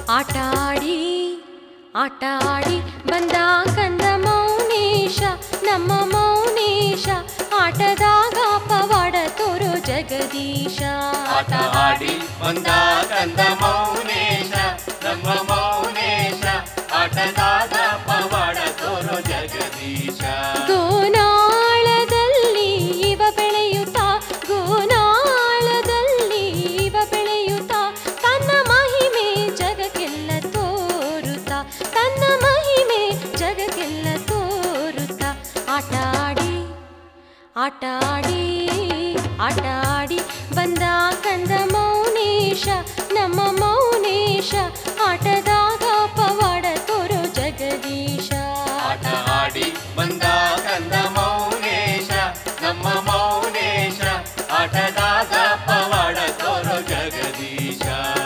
ಆಟಾಡಿ ಆಟಾಡಿ ಬಂದ ಕಂದ ಮೌನೇಶ ನಮ್ಮ ಮೌನೇಶ ಆಟದಾಗ ಪವಾಡ ತೋರೋ ಜಗದೀಶ ಆಟ ಆಡಿ ಬಂದ ಕಂದ ಮೌನೇಶ ನಮ್ಮ ಮೌನೇಶ ಆಟದಾದ ಪವಾಡ ತೋರೋ ಜಗದೀಶ ಗೋನಾಳದಲ್ಲಿ ಇವ ಬೆಳೆಯುತ್ತಾ ಗೋನಾಳದಲ್ಲಿ ಇವ ಬೆಳೆಯುತ್ತಾ ತನ್ನ ಮಹಿಮೆ ಜಗಕ್ಕೆಲ್ಲ ತೋರುತ್ತಾ ತನ್ನ ಮಹಿಮೆ ಜಗಕ್ಕೆಲ್ಲ ತೋರುತ್ತಾ ಆಟಾಡಿ ಆಟಾಡಿ ಆಟಾಡಿ ಬಂದ ಕಂದ ಮೌನೇಶ ನಮ್ಮ ಮೌನೇಶ ಆಟದಾಗ ಪವಾಡ ತೋರೋ ಜಗದೀಶ ಆಟ ಆಡಿ ಬಂದ ಕಂದ ಮೌನೇಶ ನಮ್ಮ ಮೌನೇಶ ಆಟದಾದ ಪವಾಡ ತೋರೋ ಜಗದೀಶ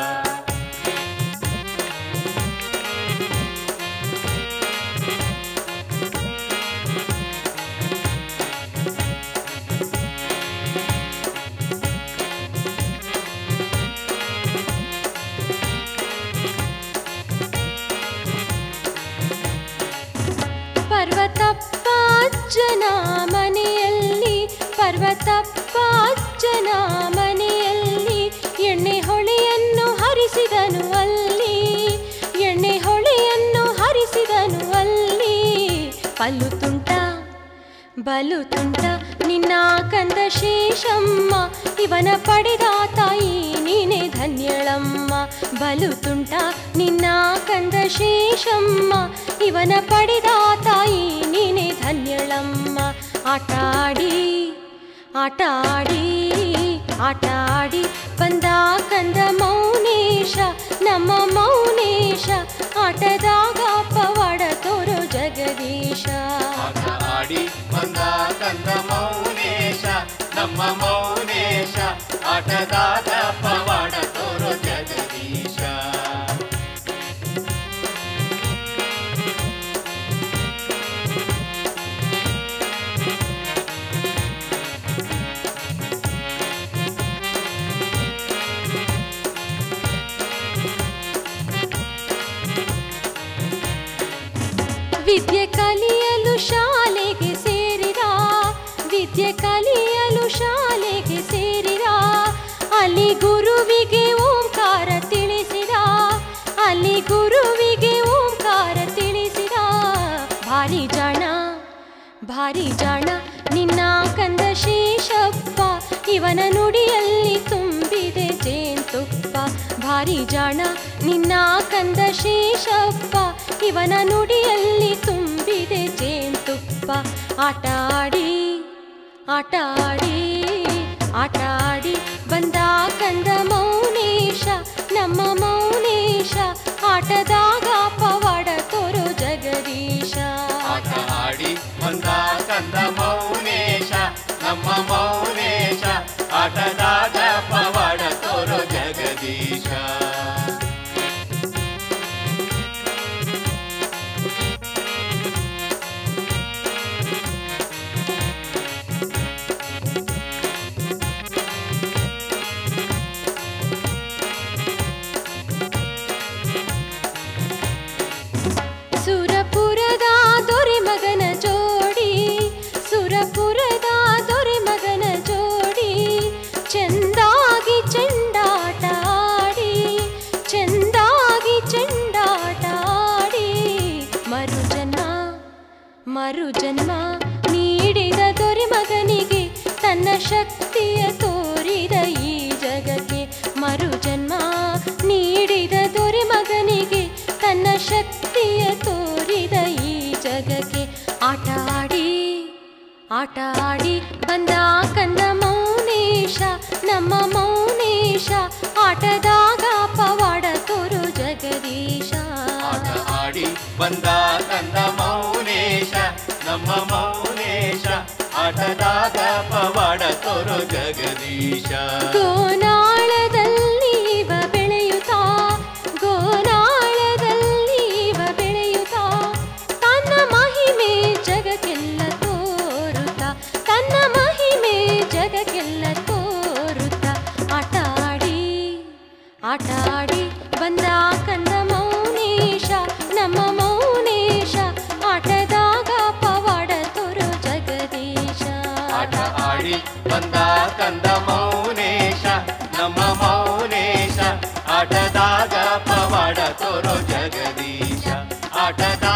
ಪರ್ವತಪ್ಪ ಅಜ್ಜನ ಮನೆಯಲ್ಲಿ ಪರ್ವತಪ್ಪ ಅಜ್ಜನ ಮನೆಯಲ್ಲಿ ಎಣ್ಣೆ ಹೊಳೆಯನ್ನು ಹರಿಸಿದನು ಅಲ್ಲಿ ಎಣ್ಣೆ ಹೊಳೆಯನ್ನು ಹರಿಸಿದನು ಅಲ್ಲಿ ಪಲ್ಲು ತುಂಟ ಬಲು ತುಂಟ ನಿನ್ನ ಕಂದ ಶೇಷಮ್ಮ ಇವನ ಪಡೆದ ತಾಯಿ ನೀನೆ ಧನ್ಯಳಮ್ಮ ಬಲು ತುಂಟ ನಿನ್ನ ಕಂದ ಶೇಷಮ್ಮ ಇವನ ಪಡೆದ ತಾಯಿ ನೀನೆ ಧನ್ಯಳಮ್ಮ ಆಟಾಡಿ ಆಟಾಡಿ ಆಟಾಡಿ ಬಂದ ಕಂದ ಮೌನೇಶ ನಮ್ಮ ಮೌನೇಶ ಆಟದಾಗ ಪವಾಡ ತೋರೋ ಜಗದೀಶ ಆಟ ಆಡಿ ಬಂದ ಕಂದ ಮೌನೇಶ ನಮ್ಮ ಮೌನೇಶ ಆಟದಾದ ಪವಾಡ ತೋರೋ ಜಗದೀಶ ವಿದ್ಯೆ ಕಲಿಯಲು ಶಾಲೆಗೆ ಸೇರಿದ ವಿದ್ಯೆ ಕಲಿಯಲು ಶಾಲೆಗೆ ಸೇರಿದ ಅಲ್ಲಿ ಗುರುವಿಗೆ ಓಂಕಾರ ತಿಳಿಸಿದ ಅಲ್ಲಿ ಗುರುವಿಗೆ ಓಂಕಾರ ತಿಳಿಸಿದ ಭಾರಿ ಜಾಣ ಭಾರಿ ಜಾಣ ನಿನ್ನ ಕಂದ ಶೇಷಪ್ಪ ಇವನ ನುಡಿಯಲ್ಲಿ ತುಂಬಿದೆ ಜೇನ್ತುಪ್ಪ ಭಾರಿ ಜಾಣ ನಿನ್ನ ಕಂದ ಶೇಷಪ್ಪ ಇವನ ನುಡಿಯಲ್ಲಿ ತುಂಬಿದೆ ಜೇನ್ತುಪ್ಪ ಆಟಾಡಿ ಆಟಾಡಿ ಆಟಾಡಿ ಬಂದ ಕಂದ ಮೌನೇಶ ನಮ್ಮ ಮೌನೇಶ ಆಟದಾಗ ಪವಾಡ ತೋರೋ ಜಗದೀಶ ಆಟ ಆಡಿ ಬಂದ ಕಂದ ಮೌನೇಶ ನಮ್ಮ ಮೌನೇಶ ಆಟದಾದ ಪವಾಡ ತೋರೋ ಜಗದೀಶ ಸುರಪುರದ ದೊರೆ ಮಗನ ಜೋಡಿ ಸುರಪುರದ ದೊರೆ ಮಗನ ಜೋಡಿ ಚೆಂದಾಗಿ ಚೆಂಡಾಟ ಆಡಿ ಚೆಂದಾಗಿ ಚೆಂಡಾಟ ಆಡಿ ಮರುಜನ್ಮ ಮರುಜನ್ಮ ನೀಡಿದ ದೊರೆ ಮಗನಿಗೆ ತನ್ನ ಶಕ್ತಿಯ ತೋರಿದ ಈ ಜಗಕ್ಕೆ ಮರುಜನ್ಮ ನೀಡಿದ ದೊರೆ ಮಗನಿಗೆ ತನ್ನ ಶಕ್ತಿಯ ತೋರಿದ ಈ ಜಗಕ್ಕೆ ಆಟ ಆಡಿ ಆಟ ಆಡಿ ಬಂದ ಕಂದ ಮೌನೇಶ ನಮ್ಮ ಮೌನೇಶ ಆಟದಾಗ ಪವಾಡ ತೋರು ಜಗದೀಶ ಆಟ ಆಡಿ ಬಂದ ಕಂದ ಮೌನೇಶ ನಮ್ಮ ಮೌನೇಶ ಆಟದಾದ ಪವಾಡ ತೋರೋ ಜಗದೀಶ ಗೋನಾಳದಲ್ಲಿ ಇವ ಬೆಳೆಯುತ್ತಾ ಗೋನಾಳದಲ್ಲಿ ಇವ ಬೆಳೆಯುತ್ತಾ ತನ್ನ ಮಹಿಮೆ ಜಗಕ್ಕೆಲ್ಲ ತೋರುತ್ತಾ ತನ್ನ ಮಹಿಮೆ ಜಗಕ್ಕೆಲ್ಲ ತೋರುತ್ತಾ ಆಟ ಆಡಿ ಆಟ ಆಡಿ ಬಂದ ಕಂದ ಆಟದಾಗ ಪವಾಡ ತೋರೋ ಜಗದೀಶ ಆಟದಾಗ